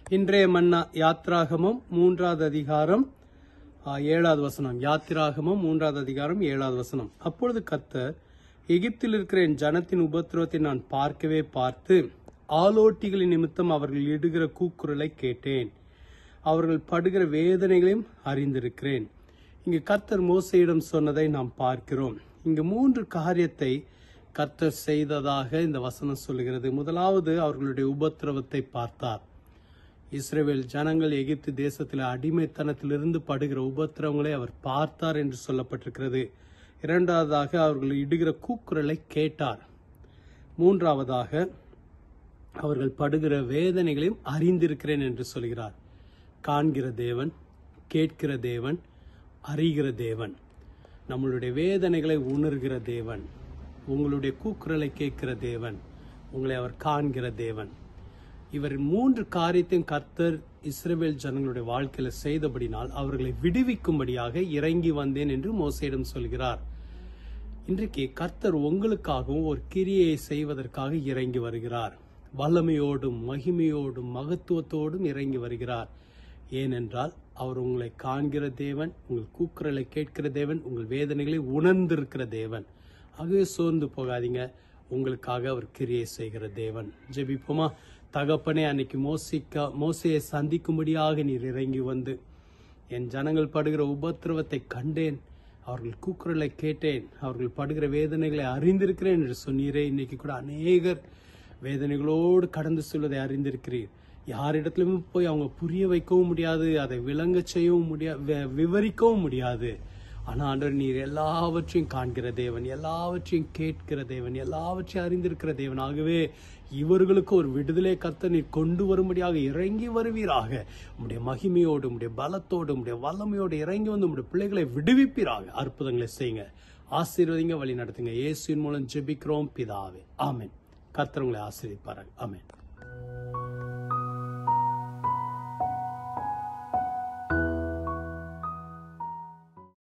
இன்றைய மன்னா யாத்ராகமம் மூன்றாவது அதிகாரம் ஆ, ஏழாவது வசனம் யாத்திராகமம் மூன்றாவது அதிகாரம் ஏழாவது வசனம் அப்பொழுது கர்த்தர் எகிப்தில் இருக்கிற என் ஜனத்தின் உபத்திரவத்தை நான் பார்க்கவே பார்த்து ஆலோட்டிகளின் நிமித்தம் அவர்கள் இடுகிற கூக்குரலை கேட்டேன் அவர்கள் படுகிற வேதனைகளையும் அறிந்திருக்கிறேன் இங்கு கர்த்தர் மோசையிடம் சொன்னதை நாம் பார்க்கிறோம் இங்கு மூன்று காரியத்தை கர்த்தர் செய்ததாக இந்த வசனம் சொல்லுகிறது முதலாவது அவர்களுடைய உபத்திரவத்தை பார்த்தார் இஸ்ரேல் ஜனங்கள் எகிப்து தேசத்தில் அடிமைத்தனத்திலிருந்து படுகிற உபத்திரவங்களை அவர் பார்த்தார் என்று சொல்லப்பட்டிருக்கிறது இரண்டாவதாக அவர்கள் இடுகிற கூக்குரலை கேட்டார் மூன்றாவதாக அவர்கள் படுகிற வேதனைகளையும் அறிந்திருக்கிறேன் என்று சொல்கிறார் காண்கிற தேவன் கேட்கிற தேவன் அறிகிற தேவன் நம்மளுடைய வேதனைகளை உணர்கிற தேவன் உங்களுடைய கூக்குரலை கேட்கிற தேவன் உங்களை அவர் காண்கிற தேவன் இவர் மூன்று காரியத்தையும் கர்த்தர் இஸ்ரவேல் ஜனங்களுடைய வாழ்க்கையில செய்தபடினால் அவர்களை விடுவிக்கும்படியாக இறங்கி வந்தேன் என்று மோசையிடம் சொல்கிறார் இன்றைக்கு கர்த்தர் உங்களுக்காகவும் ஒரு கிரியை செய்வதற்காக இறங்கி வருகிறார் வல்லமையோடும் மகிமையோடும் மகத்துவத்தோடும் இறங்கி வருகிறார் ஏனென்றால் அவர் உங்களை காண்கிற தேவன் உங்கள் கூக்குரலை கேட்கிற தேவன் உங்கள் வேதனைகளை உணர்ந்திருக்கிற தேவன் ஆகவே சோர்ந்து போகாதீங்க உங்களுக்காக அவர் கிரியை செய்கிற தேவன் ஜெபிப்போமா தகப்பனே அன்னைக்கு மோசிக்க மோசையை சந்திக்கும்படியாக நீர் இறங்கி வந்து என் ஜனங்கள் படுகிற உபத்திரவத்தை கண்டேன் அவர்கள் கூக்குரலை கேட்டேன் அவர்கள் படுகிற வேதனைகளை அறிந்திருக்கிறேன் என்று சொன்னீரே இன்னைக்கு கூட அநேகர் வேதனைகளோடு கடந்து செல்வதை அறிந்திருக்கிறீர் யாரிடத்திலும் போய் அவங்க புரிய வைக்கவும் முடியாது அதை விளங்க செய்யவும் முடியாது விவரிக்கவும் முடியாது ஆனா ஆண்டவர் நீர் எல்லாவற்றையும் காண்கிற தேவன் எல்லாவற்றையும் கேட்கிற தேவன் எல்லாவற்றையும் அறிந்திருக்கிற தேவன் ஆகவே இவர்களுக்கு ஒரு விடுதலை கர்த்தர் நீர் கொண்டு வரும்படியாக இறங்கி வருவீராக உம்முடைய மகிமையோடு உம்முடைய பலத்தோடு உம்முடைய வல்லமையோடு இறங்கி வந்து உம்முடைய பிள்ளைகளை விடுவிப்பீராக அற்புதங்களை செய்யுங்க ஆசீர்வதிங்க வழி நடத்துங்க இயேசுவின் மூலம் ஜெபிக்கிறோம் பிதாவே ஆமென் கர்த்தர் உங்களை ஆசீர்வதிப்பாராங்க ஆமென்